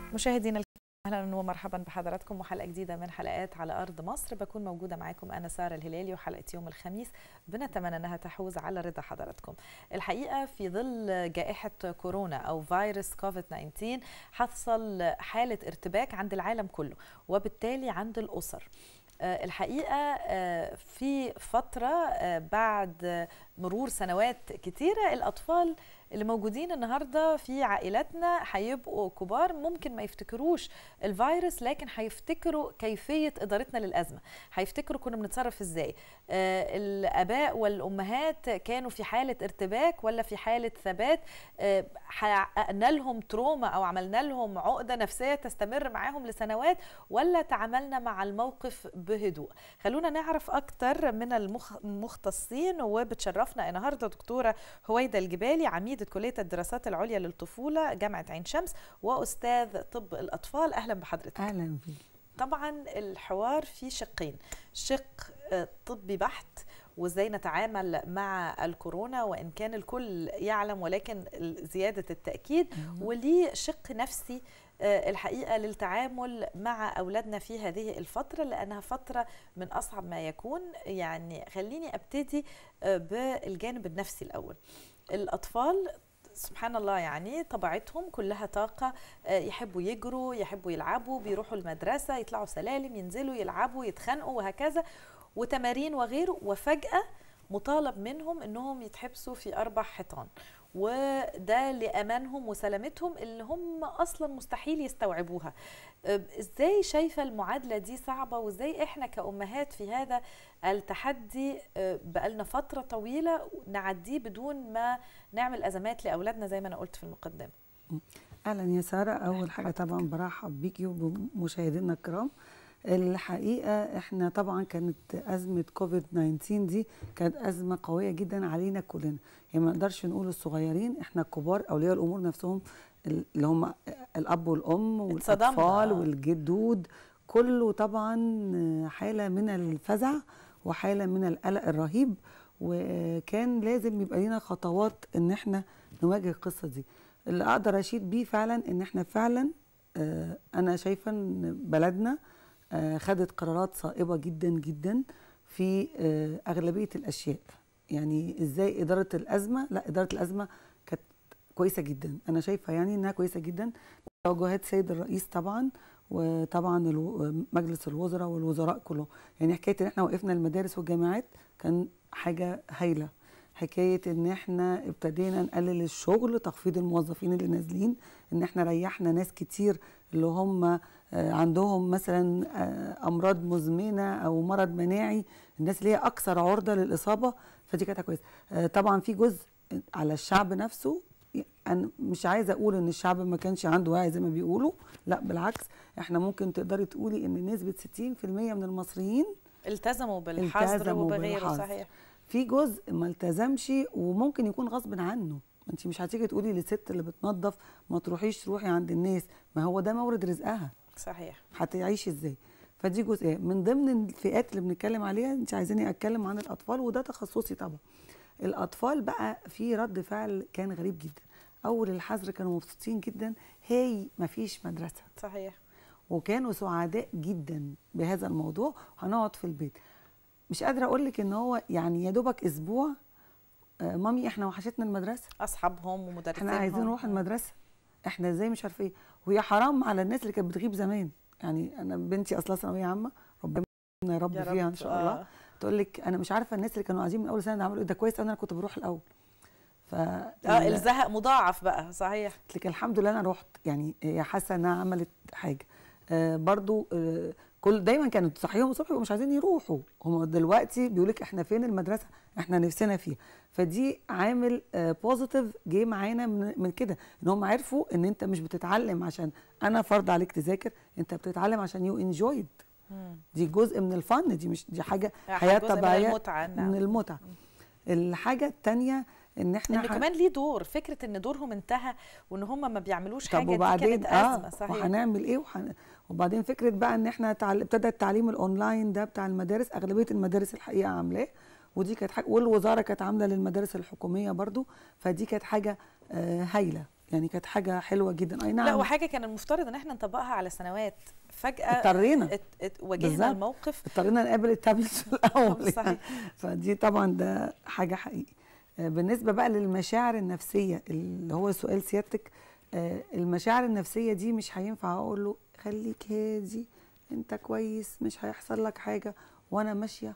مشاهدينا اهلا ومرحبا بحضراتكم وحلقه جديده من حلقات على ارض مصر بكون موجوده معاكم انا ساره الهلالي وحلقه يوم الخميس بنتمنى انها تحوز على رضا حضراتكم. الحقيقه في ظل جائحه كورونا او فيروس كوفيد 19 حصل حاله ارتباك عند العالم كله وبالتالي عند الاسر. الحقيقه في فتره بعد مرور سنوات كتيره الاطفال اللي موجودين النهارده في عائلاتنا هيبقوا كبار ممكن ما يفتكروش الفيروس لكن هيفتكروا كيفيه ادارتنا للازمه هيفتكروا كنا بنتصرف ازاي آه الاباء والامهات كانوا في حاله ارتباك ولا في حاله ثبات آه حققنا لهم تروما او عملنا لهم عقده نفسيه تستمر معاهم لسنوات ولا تعاملنا مع الموقف بهدوء خلونا نعرف اكتر من المختصين وبتشرفنا النهارده دكتوره هويدا الجبالي عميد عميدة كلية الدراسات العليا للطفولة جامعة عين شمس وأستاذ طب الأطفال أهلا بحضرتك أهلا بك طبعا الحوار فيه شقين شق طبي بحت وازاي نتعامل مع الكورونا وان كان الكل يعلم ولكن زياده التاكيد وليه شق نفسي الحقيقه للتعامل مع اولادنا في هذه الفتره لانها فتره من اصعب ما يكون يعني خليني ابتدي بالجانب النفسي الاول الاطفال سبحان الله يعني طبيعتهم كلها طاقه يحبوا يجروا يحبوا يلعبوا بيروحوا المدرسه يطلعوا سلالم ينزلوا يلعبوا يتخانقوا وهكذا وتمارين وغيره وفجاه مطالب منهم انهم يتحبسوا في اربع حيطان وده لامانهم وسلامتهم اللي هم اصلا مستحيل يستوعبوها ازاي شايفه المعادله دي صعبه وازاي احنا كامهات في هذا التحدي بقالنا فتره طويله نعديه بدون ما نعمل ازمات لاولادنا زي ما انا قلت في المقدمه اهلا يا ساره اول حاجه طبعا برحب بيكي وبمشاهدينا الكرام الحقيقه احنا طبعا كانت ازمه كوفيد 19 دي كانت ازمه قويه جدا علينا كلنا يعني ما نقدرش نقول الصغيرين احنا الكبار اولياء الامور نفسهم اللي هم الاب والام والاطفال والجدود كله طبعا حاله من الفزع وحاله من القلق الرهيب وكان لازم يبقى لنا خطوات ان احنا نواجه القصه دي اللي اقدر اشيد بيه فعلا ان احنا فعلا انا شايفه ان بلدنا خدت قرارات صائبه جدا جدا في اغلبيه الاشياء يعني ازاي اداره الازمه لا اداره الازمه كانت كويسه جدا انا شايفه يعني انها كويسه جدا توجهات سيد الرئيس طبعا وطبعا مجلس الوزراء والوزراء كلهم يعني حكايه ان احنا وقفنا المدارس والجامعات كان حاجه هايله حكايه ان احنا ابتدينا نقلل الشغل تخفيض الموظفين اللي نازلين ان احنا ريحنا ناس كتير اللي هم عندهم مثلا امراض مزمنه او مرض مناعي الناس اللي هي اكثر عرضه للاصابه فدي كانت كويسه طبعا في جزء على الشعب نفسه انا مش عايزه اقول ان الشعب ما كانش عنده وعي زي ما بيقولوا لا بالعكس احنا ممكن تقدري تقولي ان نسبه 60% من المصريين التزموا بالحظر وبغيره صحيح في جزء ما التزمش وممكن يكون غصب عنه انت مش هتيجي تقولي للست اللي بتنظف ما تروحيش تروحي عند الناس ما هو ده مورد رزقها صحيح هتعيش ازاي فدي جزئيه من ضمن الفئات اللي بنتكلم عليها انت عايزاني اتكلم عن الاطفال وده تخصصي طبعا الاطفال بقى في رد فعل كان غريب جدا اول الحظر كانوا مبسوطين جدا هي ما فيش مدرسه صحيح وكانوا سعداء جدا بهذا الموضوع هنقعد في البيت مش قادره اقول لك ان هو يعني يا دوبك اسبوع آه مامي احنا وحشتنا المدرسه اصحابهم ومدرسينهم احنا عايزين نروح المدرسه احنا ازاي مش عارفه ايه وهي حرام على الناس اللي كانت بتغيب زمان يعني انا بنتي اصلا ثانويه عامه ربنا يا رب يا فيها ان شاء الله آه. تقول لك انا مش عارفه الناس اللي كانوا قاعدين من اول سنه عملوا ايه ده كويس انا كنت بروح الاول ف اه الزهق مضاعف بقى صحيح لك الحمد لله انا رحت يعني هي حاسه انها عملت حاجه آه برضو آه كل دايما كانوا تصحيهم الصبح ومش عايزين يروحوا هم دلوقتي بيقول لك احنا فين المدرسه احنا نفسنا فيها فدي عامل آه بوزيتيف جه معانا من, من كده ان هم عرفوا ان انت مش بتتعلم عشان انا فرض عليك تذاكر انت بتتعلم عشان يو انجويد دي جزء من الفن دي مش دي حاجه حياه طبيعيه من المتعه نعم. من المتعه الحاجه الثانيه ان احنا انه كمان ليه دور فكره ان دورهم انتهى وان هم ما بيعملوش طب حاجه وبعدين دي كانت ازمه آه صحيح وهنعمل ايه وحن... وبعدين فكره بقى ان احنا تعل... ابتدى التعليم الاونلاين ده بتاع المدارس اغلبيه المدارس الحقيقه عاملاه ودي كانت حاجه والوزاره كانت عامله للمدارس الحكوميه برضو فدي كانت حاجه آه هايله يعني كانت حاجه حلوه جدا اي نعم لا وحاجه كان المفترض ان احنا نطبقها على سنوات فجاه اضطرينا ات ات واجهنا بالظبط. الموقف اضطرينا نقابل التابلت في الاول صحيح. يعني. فدي طبعا ده حاجه حقيقي آه، بالنسبه بقى للمشاعر النفسيه اللي هو سؤال سيادتك آه، المشاعر النفسيه دي مش هينفع اقول له خليك هادي انت كويس مش هيحصل لك حاجه وانا ماشيه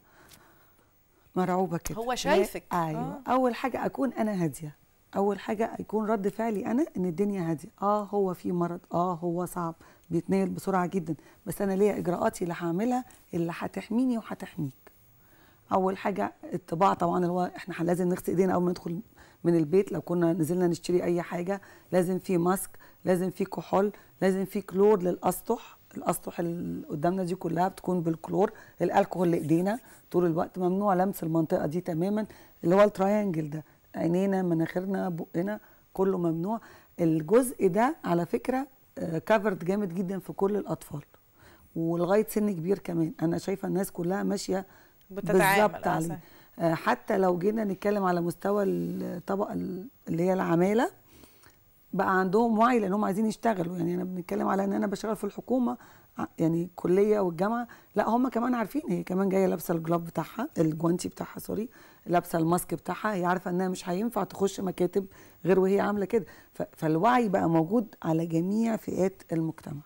مرعوبه كده هو لا، شايفك. ايوه آه. آه. اول حاجه اكون انا هاديه اول حاجه يكون رد فعلي انا ان الدنيا هاديه اه هو في مرض اه هو صعب بيتنقل بسرعه جدا بس انا ليا اجراءاتي اللي هعملها اللي هتحميني وهتحميك اول حاجه الطباع طبعا اللي هو احنا لازم نغسل ايدينا اول ما ندخل من البيت لو كنا نزلنا نشتري اي حاجه لازم في ماسك لازم في كحول لازم في كلور للاسطح الاسطح اللي قدامنا دي كلها بتكون بالكلور الالكوهول لايدينا طول الوقت ممنوع لمس المنطقه دي تماما اللي هو التراينجل ده عينينا مناخيرنا بقنا كله ممنوع الجزء ده على فكره كفرد جامد جدا في كل الاطفال ولغايه سن كبير كمان انا شايفه الناس كلها ماشيه بتتعامل بالظبط آه، عليه صحيح. آه، حتى لو جينا نتكلم على مستوى الطبقه ال- اللي هي العماله بقى عندهم وعي لانهم عايزين يشتغلوا يعني انا بنتكلم على ان انا بشتغل في الحكومه ع- يعني الكليه والجامعه لا هم كمان عارفين هي كمان جايه لابسه الجلوف بتاعها الجوانتي بتاعها سوري لابسه الماسك بتاعها هي عارفه انها مش هينفع تخش مكاتب غير وهي عامله كده ف- فالوعي بقى موجود على جميع فئات المجتمع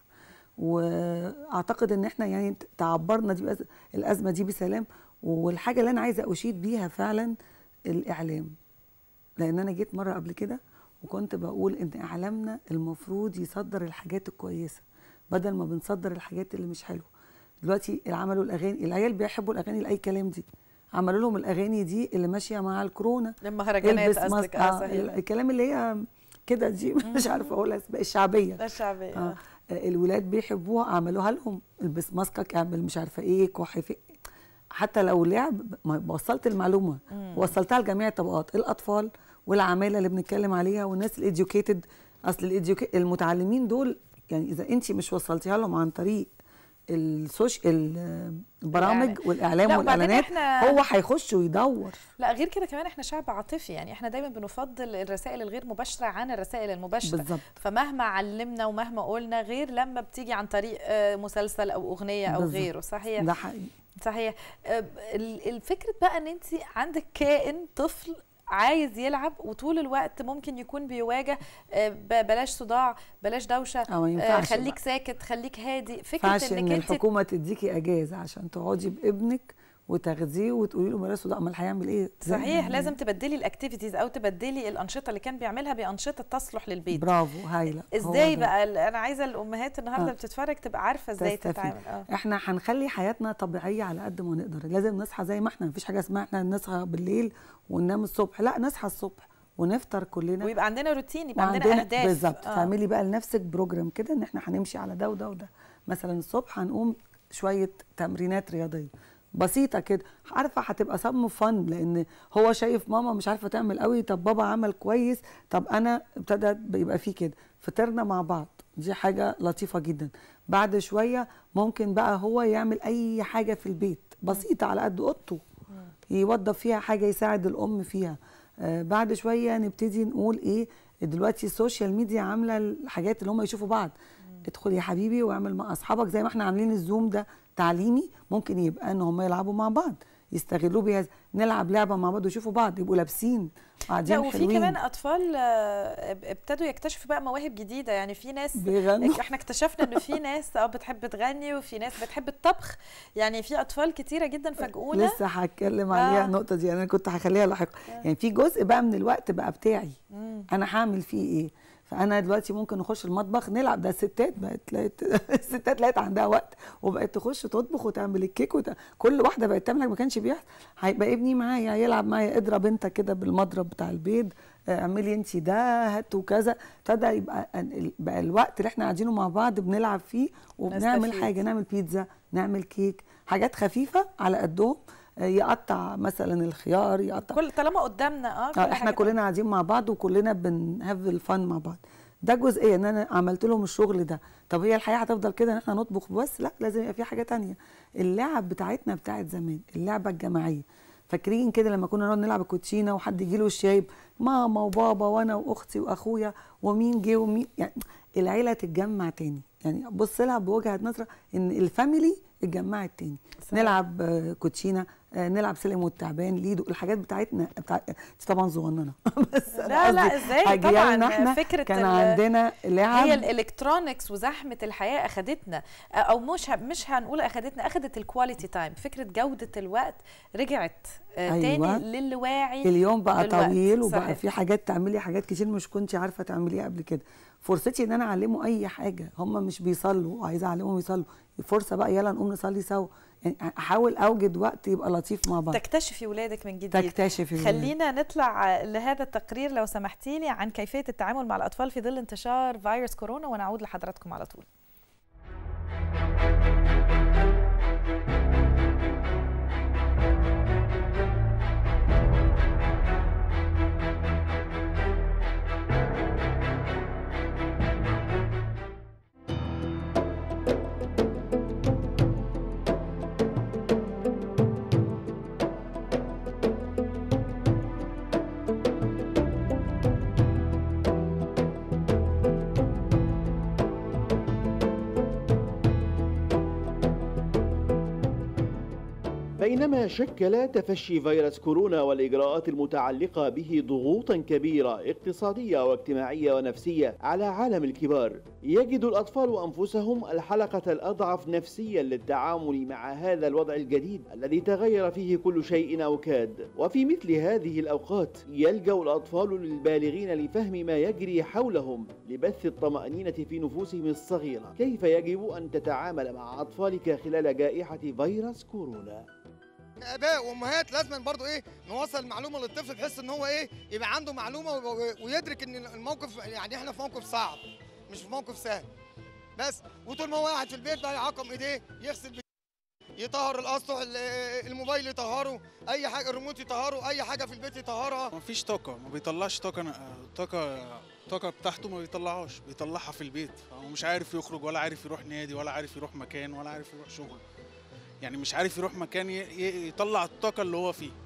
واعتقد ان احنا يعني تعبرنا دي بأز- الازمه دي بسلام والحاجه اللي انا عايزه اشيد بيها فعلا الاعلام لان انا جيت مره قبل كده وكنت بقول ان اعلامنا المفروض يصدر الحاجات الكويسه بدل ما بنصدر الحاجات اللي مش حلوه دلوقتي عملوا الاغاني العيال بيحبوا الاغاني لاي كلام دي عملوا لهم الاغاني دي اللي ماشيه مع الكورونا المهرجانات البس قصدك ماسك اه آه صحيح الكلام اللي هي كده دي مش عارفه اقولها اسمها الشعبيه ده الشعبيه آه. آه. آه، الولاد بيحبوها عملوها لهم البس ماسكك اعمل مش عارفه ايه كح في حتى لو لعب ما وصلت المعلومه وصلتها لجميع الطبقات الاطفال والعماله اللي بنتكلم عليها والناس الاديوكيتد اصل الإديوكي... المتعلمين دول يعني اذا انت مش وصلتيها لهم عن طريق السوش ال- البرامج الإعلام. والاعلام لا، وبعدين والاعلانات إحنا- هو هيخش ويدور لا غير كده كمان احنا شعب عاطفي يعني احنا دايما بنفضل الرسائل الغير مباشره عن الرسائل المباشره بالظبط فمهما علمنا ومهما قلنا غير لما بتيجي عن طريق آه، مسلسل او اغنيه او بالظبط. غيره صحيح ده حقيقي صحيح آه، ال- الفكرة بقى ان انت عندك كائن طفل عايز يلعب وطول الوقت ممكن يكون بيواجه آه، ب- بلاش صداع بلاش دوشه اه ما آه، ينفعش خليك بقى. ساكت خليك هادي ما فكره ينفعش ان انك انت الحكومه تديكي اجازه عشان تقعدي بابنك وتاخديه وتقولي له بلاش ده امال هيعمل ايه إزاي صحيح يعني؟ لازم تبدلي الاكتيفيتيز او تبدلي الانشطه اللي كان بيعملها بانشطه تصلح للبيت برافو هايله هو ازاي ده. بقى ال- انا عايزه الامهات النهارده آه. اللي بتتفرج تبقى عارفه ازاي تستفيد. تتعامل اه احنا هنخلي حياتنا طبيعيه على قد ما نقدر لازم نصحى زي ما احنا مفيش حاجه اسمها احنا نصحى بالليل وننام الصبح لا نصحى الصبح ونفطر كلنا ويبقى عندنا روتين يبقى وعندنا عندنا اهداف بالظبط آه. تعملي بقى لنفسك بروجرام كده ان احنا هنمشي على ده وده وده مثلا الصبح هنقوم شويه تمرينات رياضيه بسيطه كده عارفه هتبقى سم فن لان هو شايف ماما مش عارفه تعمل قوي طب بابا عمل كويس طب انا ابتدى بيبقى فيه كده فطرنا مع بعض دي حاجه لطيفه جدا بعد شويه ممكن بقى هو يعمل اي حاجه في البيت بسيطه على قد اوضته يوظف فيها حاجه يساعد الام فيها آه بعد شويه نبتدي نقول ايه دلوقتي السوشيال ميديا عامله الحاجات اللي هم يشوفوا بعض ادخل يا حبيبي واعمل مع اصحابك زي ما احنا عاملين الزوم ده تعليمي ممكن يبقى ان هم يلعبوا مع بعض يستغلوه بيها نلعب لعبه مع بعض ويشوفوا بعض يبقوا لابسين قاعدين لا وفي حلوين كمان اطفال آه، ابتدوا يكتشفوا بقى مواهب جديده يعني في ناس بيغنوا احنا اكتشفنا ان في ناس اه بتحب تغني وفي ناس بتحب الطبخ يعني في اطفال كتيره جدا فاجئونا لسه هتكلم عليها آه. النقطه دي انا كنت هخليها لاحقا يعني في جزء بقى من الوقت بقى بتاعي مم. انا هعمل فيه ايه فانا دلوقتي ممكن نخش المطبخ نلعب ده الستات بقت لقيت الستات لقيت عندها وقت وبقت تخش تطبخ وتعمل الكيك وت... كل واحده بقت تعمل حاجة ما كانش بيحصل هيبقى ابني معايا يلعب معايا اضرب انت كده بالمضرب بتاع البيض آه، اعملي انت ده هات وكذا ابتدى يبقى ال- بقى الوقت اللي احنا قاعدينه مع بعض بنلعب فيه وبنعمل نستفيد. حاجه نعمل بيتزا نعمل كيك حاجات خفيفه على قدهم آه، يقطع مثلا الخيار يقطع كل طالما قدامنا اه كل اه احنا حاجة كلنا قاعدين مع بعض وكلنا بنهاف الفن مع بعض ده جزئيه ان انا عملت لهم الشغل ده طب هي الحياه هتفضل كده ان احنا نطبخ بس لا لازم يبقى في حاجه تانية اللعب بتاعتنا بتاعت زمان اللعبه الجماعيه فاكرين كده لما كنا نقعد نلعب الكوتشينه وحد يجي له الشايب ماما وبابا وانا واختي واخويا ومين جه ومين يعني العيله تتجمع تاني يعني بص لها بوجهه نظره ان الفاميلي اتجمعت تاني صحيح. نلعب آه، كوتشينه آه، نلعب سلم والتعبان ليدو الحاجات بتاعتنا بتاع... انت طبعا صغننه بس أنا لا لا قصدي ازاي أجيالنا طبعا احنا فكره كان ال- عندنا لعب هي الالكترونكس وزحمه الحياه اخدتنا او مش ه- مش هنقول اخدتنا اخدت الكواليتي تايم فكره جوده الوقت رجعت آه، أيوة. تاني للواعي اليوم بقى بالوقت. طويل وبقى صحيح. في حاجات تعملي حاجات كتير مش كنتي عارفه تعمليها قبل كده فرصتي ان انا اعلمه اي حاجه هم مش بيصلوا وعايزه اعلمهم يصلوا فرصه بقى يلا نقوم نصلي سوا يعني احاول اوجد وقت يبقى لطيف مع بعض تكتشفي ولادك من جديد تكتشفي ولادك. خلينا نطلع لهذا التقرير لو سمحتي لي عن كيفيه التعامل مع الاطفال في ظل انتشار فيروس كورونا ونعود لحضراتكم على طول بينما شكل تفشي فيروس كورونا والإجراءات المتعلقة به ضغوطا كبيرة اقتصادية واجتماعية ونفسية على عالم الكبار يجد الأطفال أنفسهم الحلقة الأضعف نفسيا للتعامل مع هذا الوضع الجديد الذي تغير فيه كل شيء أو كاد وفي مثل هذه الأوقات يلجأ الأطفال للبالغين لفهم ما يجري حولهم لبث الطمأنينة في نفوسهم الصغيرة كيف يجب أن تتعامل مع أطفالك خلال جائحة فيروس كورونا اباء وامهات لازم برضو ايه نوصل المعلومه للطفل بحيث ان هو ايه يبقى عنده معلومه و- ويدرك ان الموقف يعني احنا في موقف صعب مش في موقف سهل بس وطول ما هو قاعد في البيت بقى يعقم ايديه يغسل بي- يطهر الاسطح ال- الموبايل يطهره اي حاجه الريموت يطهره اي حاجه في البيت يطهرها مفيش طاقة ما بيطلعش طاقة طاقة طاقة بتاعته ما بيطلعهاش بيطلعها في البيت هو مش عارف يخرج ولا عارف يروح نادي ولا عارف يروح مكان ولا عارف يروح شغل يعني مش عارف يروح مكان ي- ي- يطلع الطاقة اللي هو فيه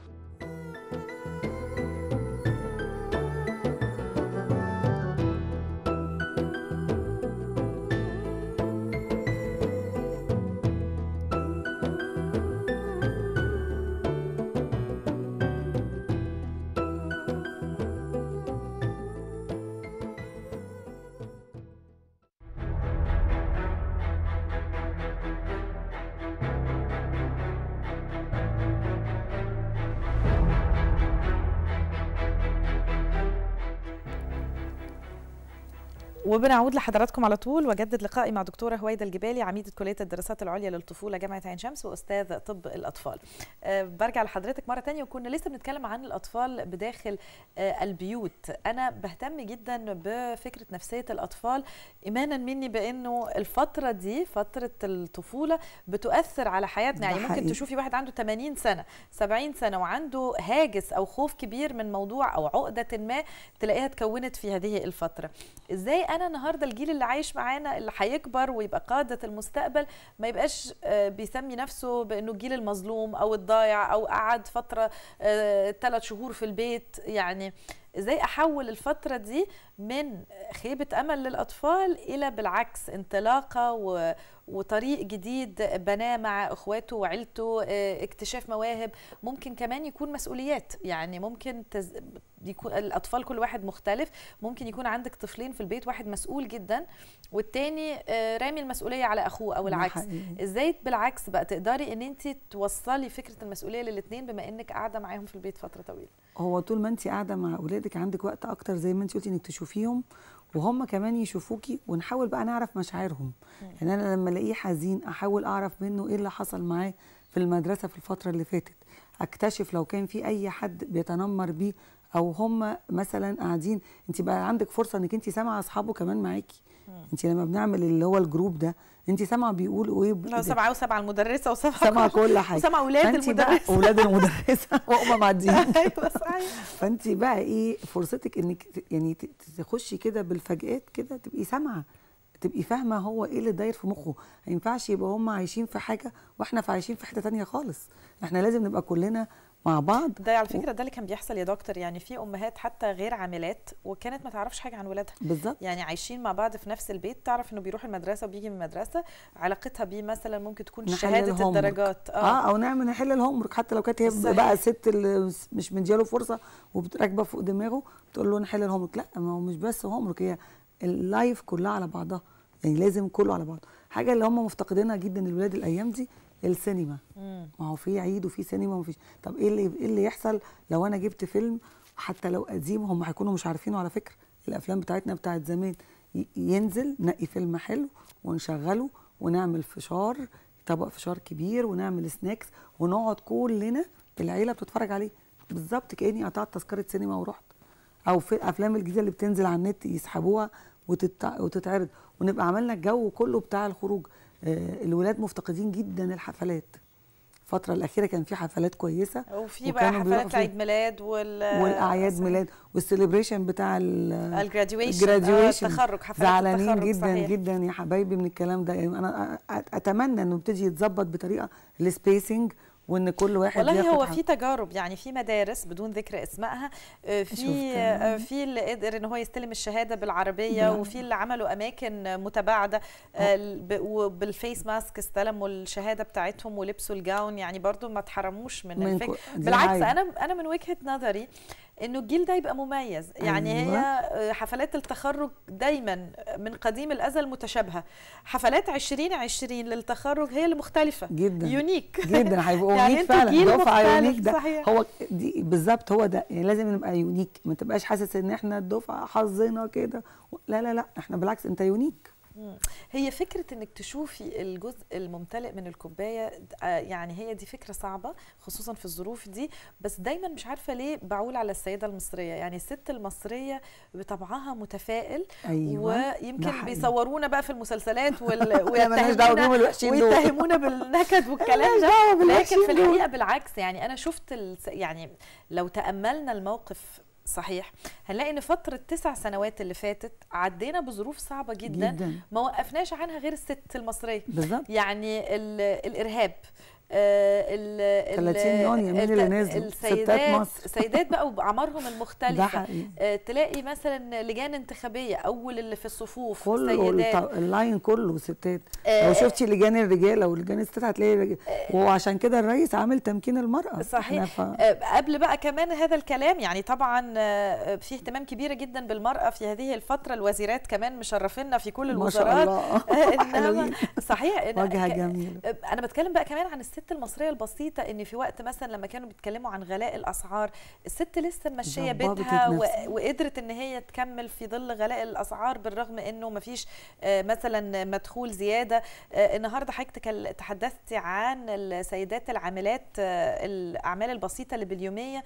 وبنعود لحضراتكم على طول واجدد لقائي مع دكتوره هويدا الجبالي عميده كليه الدراسات العليا للطفوله جامعه عين شمس واستاذ طب الاطفال. أه برجع لحضرتك مره تانية وكنا لسه بنتكلم عن الاطفال بداخل أه البيوت، انا بهتم جدا بفكره نفسيه الاطفال ايمانا مني بانه الفتره دي فتره الطفوله بتؤثر على حياتنا ده يعني ممكن حقيقي. تشوفي واحد عنده 80 سنه 70 سنه وعنده هاجس او خوف كبير من موضوع او عقده ما تلاقيها اتكونت في هذه الفتره. ازاي انا النهارده الجيل اللي عايش معانا اللي هيكبر ويبقى قاده المستقبل ما يبقاش آه، بيسمي نفسه بانه الجيل المظلوم او الضايع او قعد فتره ثلاث شهور في البيت يعني ازاي احول الفتره دي من خيبه امل للاطفال الى بالعكس انطلاقه و وطريق جديد بناه مع اخواته وعيلته آه، اكتشاف مواهب ممكن كمان يكون مسؤوليات يعني ممكن تز... يكون الاطفال كل واحد مختلف ممكن يكون عندك طفلين في البيت واحد مسؤول جدا والتاني آه، رامي المسؤوليه على اخوه او ده العكس حقيقي. ازاي بالعكس بقى تقدري ان انت توصلي فكره المسؤوليه للاثنين بما انك قاعده معاهم في البيت فتره طويله هو طول ما انت قاعده مع اولادك عندك وقت اكتر زي ما انت قلتي انك تشوفيهم وهم كمان يشوفوكي ونحاول بقى نعرف مشاعرهم يعني انا لما الاقيه حزين احاول اعرف منه ايه اللي حصل معاه في المدرسه في الفتره اللي فاتت اكتشف لو كان في اي حد بيتنمر بيه او هم مثلا قاعدين انت بقى عندك فرصه انك انت سامعه اصحابه كمان معاكي انت لما بنعمل اللي هو الجروب ده انت سامعه بيقولوا ايه لا سبعه وسبعه المدرسه وسبعه سامعه كل حاجه وسامعه اولاد فانت بقى المدرسه اولاد المدرسه وهم معديين ايوه صحيح فانت بقى ايه فرصتك انك ت- يعني ت- تخشي كده بالفجئات كده تبقي سامعه تبقي فاهمه هو ايه اللي داير في مخه ما ينفعش يبقى هم عايشين في حاجه واحنا في عايشين في حته تانية خالص احنا لازم نبقى كلنا مع بعض ده على فكره ده اللي كان بيحصل يا دكتور يعني في امهات حتى غير عاملات وكانت ما تعرفش حاجه عن ولادها بالظبط يعني عايشين مع بعض في نفس البيت تعرف انه بيروح المدرسه وبيجي من المدرسه علاقتها بيه مثلا ممكن تكون نحل شهاده الهوم ورك. الدرجات اه او نعمل نحل الهوم ورك حتى لو كانت هي صحيح. بقى الست اللي مش مدياله فرصه وراكبه فوق دماغه بتقول له نحل الهوم ورك لا ما هو مش بس هوم ورك هي اللايف كلها على بعضها يعني لازم كله على بعضه حاجه اللي هم مفتقدينها جدا الولاد الايام دي السينما مم. ما هو في عيد وفي سينما ومفيش طب ايه اللي ايه اللي يحصل لو انا جبت فيلم حتى لو قديم هم هيكونوا مش عارفينه على فكره الافلام بتاعتنا بتاعت زمان ي- ينزل نقي فيلم حلو ونشغله ونعمل فشار طبق فشار كبير ونعمل سناكس ونقعد كلنا العيله بتتفرج عليه بالظبط كاني قطعت تذكره سينما ورحت او في الافلام الجديده اللي بتنزل على النت يسحبوها وتتع... وتتعرض ونبقى عملنا الجو كله بتاع الخروج آه الولاد مفتقدين جدا الحفلات الفتره الاخيره كان في حفلات كويسه وفي بقى وكانوا بيروحوا حفلات فيها. عيد ميلاد وال والاعياد صحيح. ميلاد والسليبريشن بتاع ال- الجراديويشن الجراديويشن التخرج حفلات زعلانين التخرج جدا صحيح. جدا يا حبايبي من الكلام ده يعني انا أ- أ- اتمنى انه يبتدي يتظبط بطريقه السبيسنج وان كل واحد والله ياخد هو حقه. في تجارب يعني في مدارس بدون ذكر اسمائها آه، في شفتها. آه، في اللي قدر ان هو يستلم الشهاده بالعربيه بالعربية. وفي اللي عملوا اماكن متباعده آه، ب- وبالفيس ماسك استلموا الشهاده بتاعتهم ولبسوا الجاون يعني برضو ما اتحرموش من, من الفكر كو- دي بالعكس حاجة. انا انا من وجهه نظري انه الجيل ده يبقى مميز يعني أيوة. هي آه، حفلات التخرج دايما من قديم الازل متشابهه حفلات 2020 للتخرج هي اللي مختلفه جدا يونيك جدا هيبقوا يعني يونيك انتوا فعلا جيل دفعه مختلف، يونيك ده صحيح. هو دي بالظبط هو ده يعني لازم نبقى يونيك ما تبقاش حاسس ان احنا الدفعه حظنا كده لا لا لا احنا بالعكس انت يونيك مم. هي فكرة انك تشوفي الجزء الممتلئ من الكوباية آه، يعني هي دي فكرة صعبة خصوصا في الظروف دي بس دايما مش عارفة ليه بعول على السيدة المصرية يعني الست المصرية بطبعها متفائل ايوه ده ويمكن حقيقي. بيصورونا بقى في المسلسلات وال... لا، مالناش دعوة بيهم ويتهمونا الوحشين دول. ويتهمونا بالنكد والكلام مالناش ده دعوة لكن بالوحشين في دول. الحقيقة بالعكس يعني انا شفت الس... يعني لو تأملنا الموقف صحيح هنلاقي ان فترة تسع سنوات اللي فاتت عدينا بظروف صعبة جدا, جدا ما وقفناش عنها غير الست المصرية بالظبط يعني ال- الإرهاب آه، ال 30 يونيو مين اللي نزلوا؟ ستات السيدات مصر. السيدات بقى وبأعمارهم ده المختلفة حقيقي آه، تلاقي مثلا لجان انتخابية أول اللي في الصفوف كله سيدات الط- اللاين كله ستات آه، لو شفتي لجان الرجاله ولجان الستات هتلاقي رج... وعشان كده الرئيس عامل تمكين المراه صحيح. إحنا ف... آه، قبل بقى كمان هذا الكلام يعني طبعا آه، في اهتمام كبير جدا بالمرأة في هذه الفترة الوزيرات كمان مشرفينا في كل ما شاء الوزارات الله آه، إنما حلوين صحيح إن- واجهه ك- جميله انا بتكلم بقى كمان عن الست المصريه البسيطه ان في وقت مثلا لما كانوا بيتكلموا عن غلاء الاسعار الست لسه ماشيه ظبطت بيتها و- نفسها. وقدرت ان هي تكمل في ظل غلاء الاسعار بالرغم انه ما فيش مثلا مدخول زياده آه، النهارده حضرتك تكل- تحدثتي عن السيدات العاملات آه، الاعمال البسيطه اللي باليوميه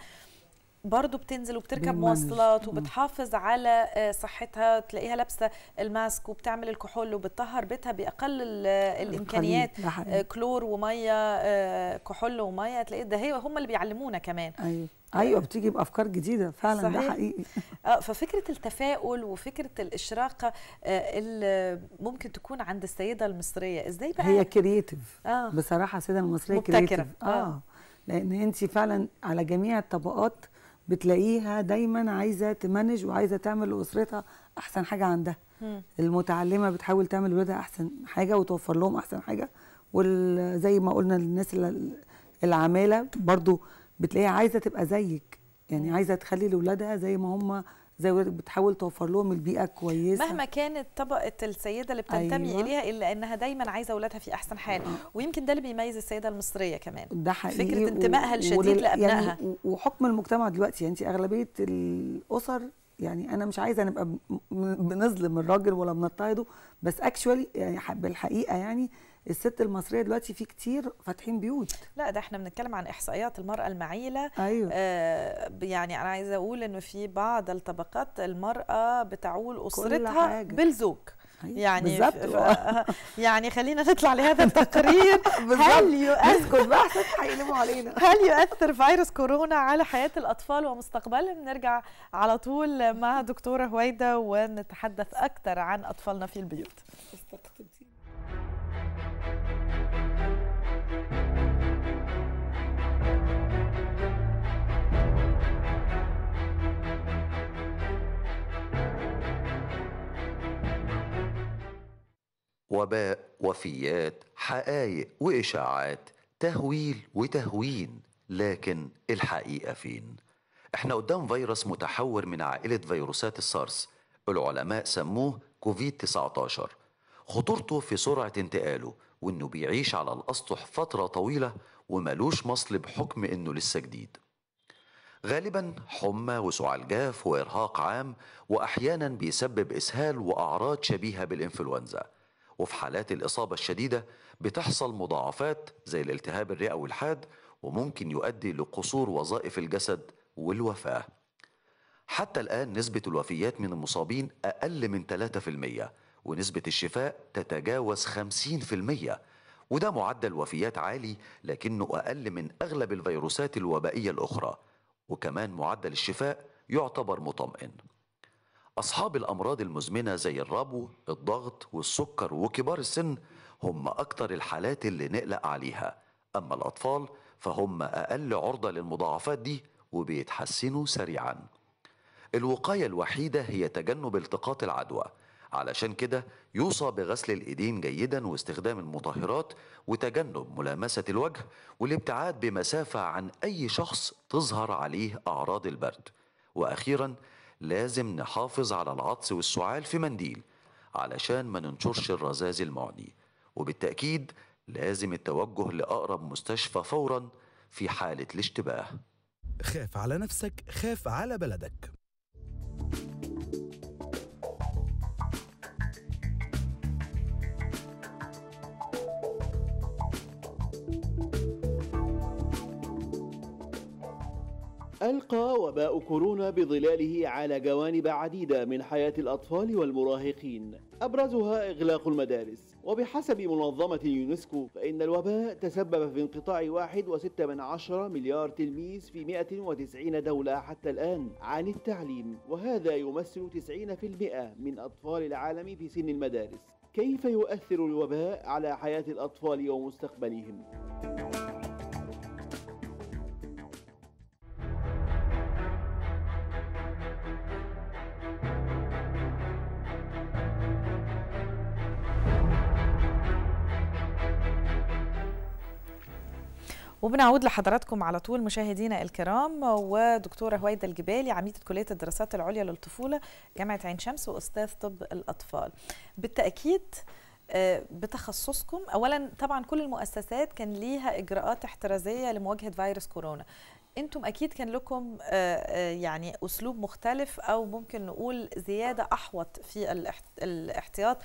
برضه بتنزل وبتركب بالمانج. مواصلات مم. وبتحافظ على آه، صحتها تلاقيها لابسه الماسك وبتعمل الكحول وبتطهر بيتها باقل ال- الامكانيات القليل، ده آه، حقيقي. كلور وميه آه، كحول وميه تلاقي ده هي هم اللي بيعلمونا كمان ايوه ايوه بتيجي بافكار جديده فعلا ده صحيح. حقيقي اه ففكره التفاؤل وفكره الاشراقه آه، اللي ممكن تكون عند السيده المصريه ازاي بقى هي كرييتيف اه بصراحه السيده المصريه مبتكرة. كرييتيف آه. اه لان انت فعلا على جميع الطبقات بتلاقيها دايما عايزه تمانج وعايزه تعمل لاسرتها احسن حاجه عندها مم. المتعلمه بتحاول تعمل لولادها احسن حاجه وتوفر لهم احسن حاجه وزي ما قلنا الناس ال- العماله برضو بتلاقيها عايزه تبقى زيك يعني عايزه تخلي لاولادها زي ما هم زي ولادك بتحاول توفر لهم البيئه كويسه مهما كانت طبقه السيده اللي بتنتمي أيوة. اليها الا انها دايما عايزه اولادها في احسن حال ويمكن ده اللي بيميز السيده المصريه كمان ده حقيقي فكرة انتمائها الشديد ولل- لأبنائها. يعني و- وحكم المجتمع دلوقتي يعني انت اغلبيه الاسر يعني انا مش عايزه نبقى ب- م- بنظلم الراجل ولا بنضطهده بس اكشولي يعني ح- بالحقيقه يعني الست المصريه دلوقتي في كتير فاتحين بيوت لا ده احنا بنتكلم عن احصائيات المراه المعيله ايوه آه يعني انا عايزه اقول انه في بعض الطبقات المراه بتعول اسرتها حاجة. بالزوج أيوة، يعني بالظبط ف... يعني خلينا نطلع لهذا التقرير هل يؤثر اسكت بقى احسن هيقلبوا علينا هل يؤثر فيروس كورونا على حياة الأطفال ومستقبلهم؟ نرجع على طول مع دكتورة هويدا ونتحدث أكثر عن أطفالنا في البيوت وباء وفيات حقايق وإشاعات تهويل وتهوين لكن الحقيقة فين؟ احنا قدام فيروس متحور من عائلة فيروسات السارس العلماء سموه كوفيد 19 خطورته في سرعة انتقاله وانه بيعيش على الأسطح فترة طويلة وملوش مصل بحكم انه لسه جديد غالبا حمى وسعال جاف وإرهاق عام وأحيانا بيسبب إسهال وأعراض شبيهة بالإنفلونزا وفي حالات الإصابة الشديدة بتحصل مضاعفات زي الالتهاب الرئوي الحاد وممكن يؤدي لقصور وظائف الجسد والوفاة حتى الآن نسبة الوفيات من المصابين أقل من 3% ونسبة الشفاء تتجاوز 50% وده معدل وفيات عالي لكنه أقل من أغلب الفيروسات الوبائية الأخرى وكمان معدل الشفاء يعتبر مطمئن أصحاب الأمراض المزمنة زي الربو الضغط والسكر وكبار السن هم أكتر الحالات اللي نقلق عليها أما الأطفال فهم أقل عرضة للمضاعفات دي وبيتحسنوا سريعا الوقاية الوحيدة هي تجنب التقاط العدوى علشان كده يوصى بغسل الإيدين جيدا واستخدام المطهرات وتجنب ملامسة الوجه والابتعاد بمسافة عن أي شخص تظهر عليه أعراض البرد وأخيرا لازم نحافظ على العطس والسعال في منديل علشان ما ننشرش الرذاذ المعدي وبالتأكيد لازم التوجه لأقرب مستشفى فورا في حالة الاشتباه خاف على نفسك خاف على بلدك ألقى وباء كورونا بظلاله على جوانب عديدة من حياة الأطفال والمراهقين أبرزها إغلاق المدارس وبحسب منظمة اليونسكو فإن الوباء تسبب في انقطاع واحد وستة من عشرة مليار تلميذ في 190 دولة حتى الآن عن التعليم وهذا يمثل 90% من أطفال العالم في سن المدارس كيف يؤثر الوباء على حياة الأطفال ومستقبلهم؟ وبنعود لحضراتكم على طول مشاهدينا الكرام ودكتورة هويدا الجبالي عميدة كلية الدراسات العليا للطفولة جامعة عين شمس وأستاذ طب الأطفال بالتأكيد بتخصصكم اولا طبعا كل المؤسسات كان ليها اجراءات احترازيه لمواجهه فيروس كورونا انتم اكيد كان لكم يعني اسلوب مختلف او ممكن نقول زياده احوط في الاحتياط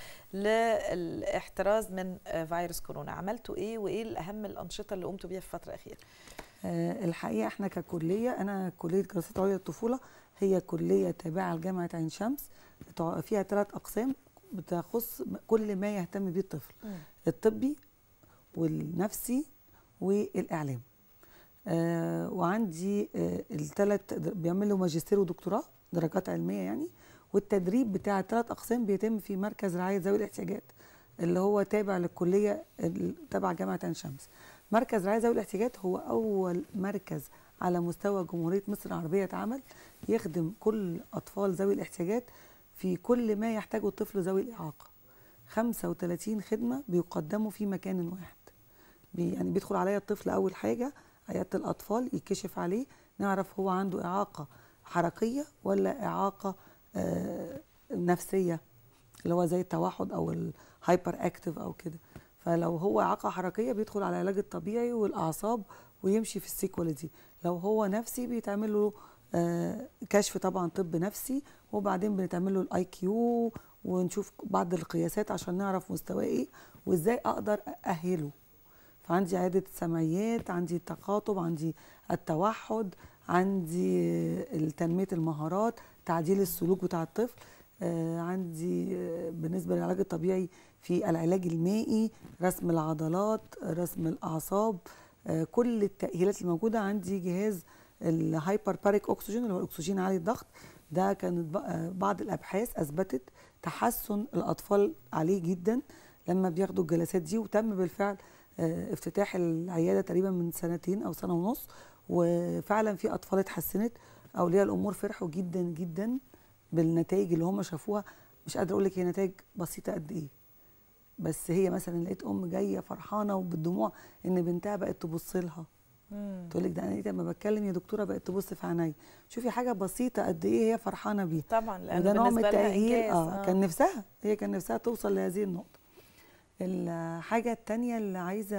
للاحتراز من فيروس كورونا عملتوا ايه وايه الاهم الانشطه اللي قمتوا بيها في الفتره الاخيره الحقيقه احنا ككليه انا كليه دراسات عليا للطفوله هي كليه تابعه لجامعه عين شمس فيها ثلاث اقسام بتخص كل ما يهتم به الطفل م. الطبي والنفسي والاعلام آه وعندي آه الثلاث بيعملوا ماجستير ودكتوراه درجات علميه يعني والتدريب بتاع الثلاث اقسام بيتم في مركز رعايه ذوي الاحتياجات اللي هو تابع للكليه تبع جامعه عين شمس مركز رعايه ذوي الاحتياجات هو اول مركز على مستوى جمهوريه مصر العربيه اتعمل يخدم كل اطفال ذوي الاحتياجات في كل ما يحتاجه الطفل ذوي الإعاقة 35 خدمة بيقدموا في مكان واحد بي يعني بيدخل عليا الطفل أول حاجة عيادة الأطفال يكشف عليه نعرف هو عنده إعاقة حركية ولا إعاقة آه نفسية اللي هو زي التوحد أو الهايبر أكتف أو كده فلو هو إعاقة حركية بيدخل على العلاج الطبيعي والأعصاب ويمشي في السيكوال دي لو هو نفسي بيتعمل له آه كشف طبعا طب نفسي وبعدين بنتعمل له الاي كيو ونشوف بعض القياسات عشان نعرف مستواه ايه وازاي اقدر ااهله فعندي عياده سمعيات عندي التخاطب عندي التوحد عندي تنميه المهارات تعديل السلوك بتاع الطفل آه عندي آه بالنسبه للعلاج الطبيعي في العلاج المائي رسم العضلات رسم الاعصاب كل التاهيلات الموجوده عندي جهاز الهايبر باريك اكسجين اللي هو الاكسجين عالي الضغط ده كانت بعض الابحاث اثبتت تحسن الاطفال عليه جدا لما بياخدوا الجلسات دي وتم بالفعل افتتاح العياده تقريبا من سنتين او سنه ونص وفعلا في اطفال اتحسنت اولياء الامور فرحوا جدا جدا بالنتائج اللي هم شافوها مش قادره اقول لك هي نتائج بسيطه قد ايه بس هي مثلا لقيت ام جايه فرحانه وبالدموع ان بنتها بقت تبص لها مم. تقول لك ده انا لقيت لما بتكلم يا دكتوره بقت تبص في عينيا شوفي حاجه بسيطه قد ايه هي فرحانه بيها طبعا لانه وده نوع من بالنسبه لها التأهيل إنجاز. اه كان نفسها هي كان نفسها توصل لهذه النقطة الحاجة التانية اللي عايزة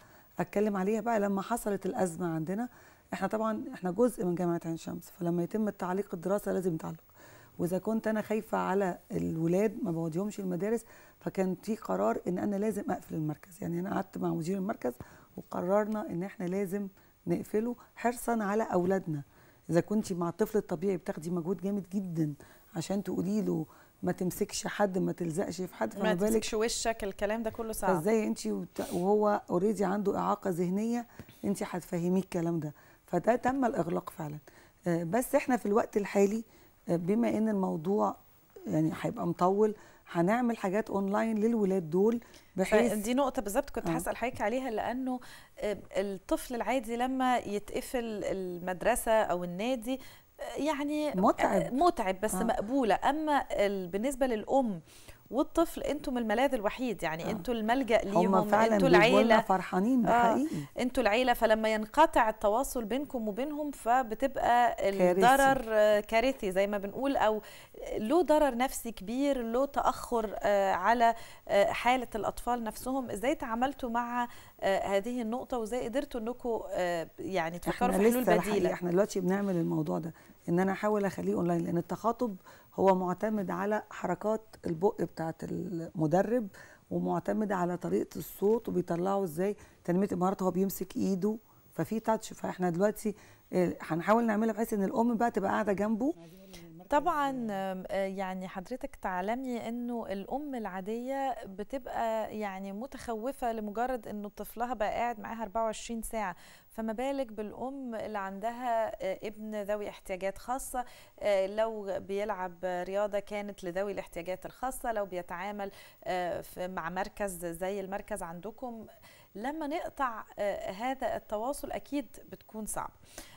أتكلم عليها بقى لما حصلت الأزمة عندنا احنا طبعا احنا جزء من جامعة عين شمس فلما يتم التعليق الدراسة لازم يتعلق وإذا كنت أنا خايفة على الولاد ما بوديهمش المدارس فكان في قرار إن أنا لازم أقفل المركز يعني أنا قعدت مع مدير المركز وقررنا إن احنا لازم نقفله حرصا على أولادنا إذا كنت مع الطفل الطبيعي بتاخدي مجهود جامد جدا عشان تقولي له ما تمسكش حد ما تلزقش في حد ما فما بالك تمسكش وشك الكلام ده كله صعب فازاي انت وت- وهو اوريدي عنده اعاقه ذهنيه انت هتفهميه الكلام ده فده تم الاغلاق فعلا آه، بس احنا في الوقت الحالي آه، بما ان الموضوع يعني هيبقى مطول هنعمل حاجات اونلاين للولاد دول بحيث دي نقطة بالظبط كنت آه. هسأل حضرتك عليها لأنه آه، الطفل العادي لما يتقفل المدرسة أو النادي آه، يعني متعب. آه، متعب بس آه. مقبولة أما ال- بالنسبة للأم والطفل انتم الملاذ الوحيد يعني آه. انتوا الملجأ هم ليهم فعلا انتوا بيبقوا لنا العيلة فرحانين ده آه. حقيقي انتوا العيله فلما ينقطع التواصل بينكم وبينهم فبتبقى كارثي. الضرر آه، كارثي زي ما بنقول او له ضرر نفسي كبير له تاخر آه، على آه، حاله الاطفال نفسهم ازاي تعاملتوا مع آه، هذه النقطه وازاي قدرتوا انكم آه، يعني تفكروا احنا في حلول لسه الحقيقة بديله احنا دلوقتي بنعمل الموضوع ده ان انا احاول اخليه اونلاين لان التخاطب هو معتمد على حركات البق بتاعه المدرب ومعتمد على طريقه الصوت وبيطلعوا ازاي تنميه المهارات هو بيمسك ايده ففي تاتش فاحنا دلوقتي اه، هنحاول نعملها بحيث ان الام بقى تبقى قاعده جنبه طبعا آم، آه، يعني حضرتك تعلمي انه الام العاديه بتبقى يعني متخوفه لمجرد انه طفلها بقى قاعد معاها 24 ساعه فما بالك بالام اللي عندها آه، ابن ذوي احتياجات خاصه آه، لو بيلعب رياضه كانت لذوي الاحتياجات الخاصه لو بيتعامل آه، في- مع مركز زي المركز عندكم لما نقطع آه، هذا التواصل اكيد بتكون صعب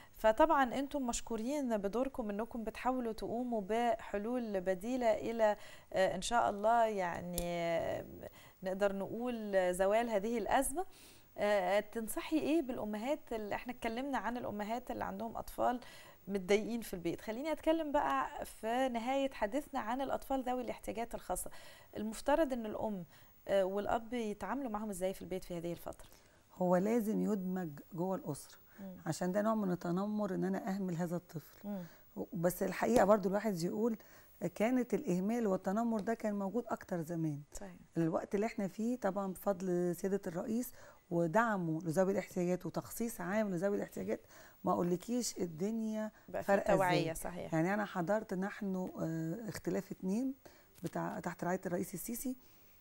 فطبعا انتم مشكورين بدوركم انكم بتحاولوا تقوموا بحلول بديله الى آه، ان شاء الله يعني آه، نقدر نقول زوال هذه الازمه آه، تنصحي ايه بالامهات اللي احنا اتكلمنا عن الامهات اللي عندهم اطفال متضايقين في البيت خليني اتكلم بقى في نهايه حديثنا عن الاطفال ذوي الاحتياجات الخاصه المفترض ان الام آه، والاب يتعاملوا معهم ازاي في البيت في هذه الفتره هو لازم يدمج جوه الاسره مم. عشان ده نوع من التنمر ان انا اهمل هذا الطفل مم. بس الحقيقه برضو الواحد يقول كانت الاهمال والتنمر ده كان موجود اكتر زمان صحيح الوقت اللي احنا فيه طبعا بفضل سياده الرئيس ودعمه لذوي الاحتياجات وتخصيص عام لذوي الاحتياجات ما اقولكيش الدنيا بقى في فرقة توعيه إزاي؟ صحيح يعني انا حضرت نحن آه، اختلاف اتنين بتاع تحت رعايه الرئيس السيسي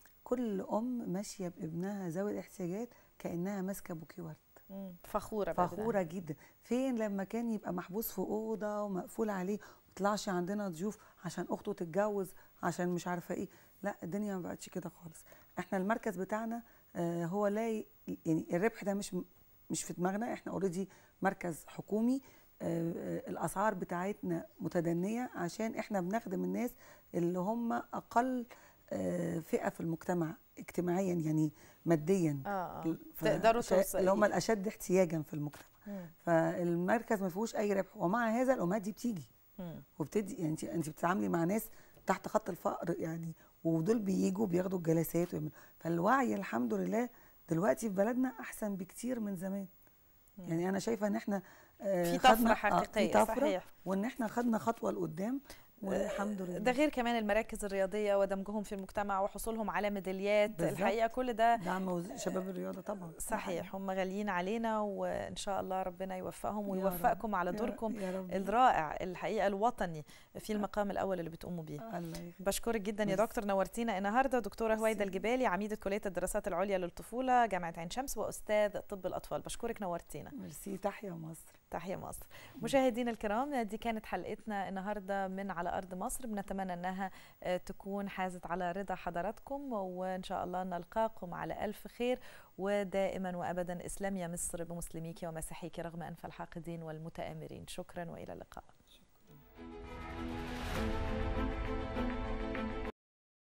كل ام ماشيه بابنها ذوي الاحتياجات كانها ماسكه بوكيه ورد مم. فخوره بابنها. فخوره جدا فين لما كان يبقى محبوس في اوضه ومقفول عليه ومطلعش عندنا ضيوف عشان اخته تتجوز عشان مش عارفه ايه لا الدنيا ما بقتش كده خالص احنا المركز بتاعنا آه هو لا ي- يعني الربح ده مش مش في دماغنا احنا اوريدي مركز حكومي آه آه، الاسعار بتاعتنا متدنيه عشان احنا بنخدم الناس اللي هم اقل آه فئه في المجتمع اجتماعيا يعني ماديا اه اه ف- تقدروا شا- توصلوا اللي هم الاشد احتياجا في المجتمع مم. فالمركز ما فيهوش اي ربح ومع هذا الامهات دي بتيجي مم. وبتدي يعني انت انت بتتعاملي مع ناس تحت خط الفقر يعني ودول بييجوا بياخدوا الجلسات ويعملوا فالوعي الحمد لله دلوقتي في بلدنا احسن بكتير من زمان يعني انا شايفه ان احنا آه، في طفرة خدنا- آه، حقيقية، في طفرة صحيح. وان احنا خدنا خطوه لقدام والحمد لله ده غير كمان المراكز الرياضيه ودمجهم في المجتمع وحصولهم على ميداليات بالظبط. الحقيقه كل ده دعم وز- شباب الرياضه طبعا صحيح هم غاليين علينا وان شاء الله ربنا يوفقهم يا ويوفقكم رب. على يا- دوركم يا رب. الرائع الحقيقه الوطني في المقام الاول اللي بتقوموا بيه الله يخليك. بشكرك جدا يا ميرسي. دكتور نورتينا النهارده دكتوره هويدا الجبالي عميده كليه الدراسات العليا للطفوله جامعه عين شمس واستاذ طب الاطفال بشكرك نورتينا ميرسي تحيا مصر تحيا مصر مشاهدينا الكرام دي كانت حلقتنا النهارده من على ارض مصر بنتمنى انها آه، تكون حازت على رضا حضراتكم وان شاء الله نلقاكم على الف خير ودائما وابدا اسلام يا مصر بمسلميك ومسيحيك رغم انف الحاقدين والمتآمرين شكرا والى اللقاء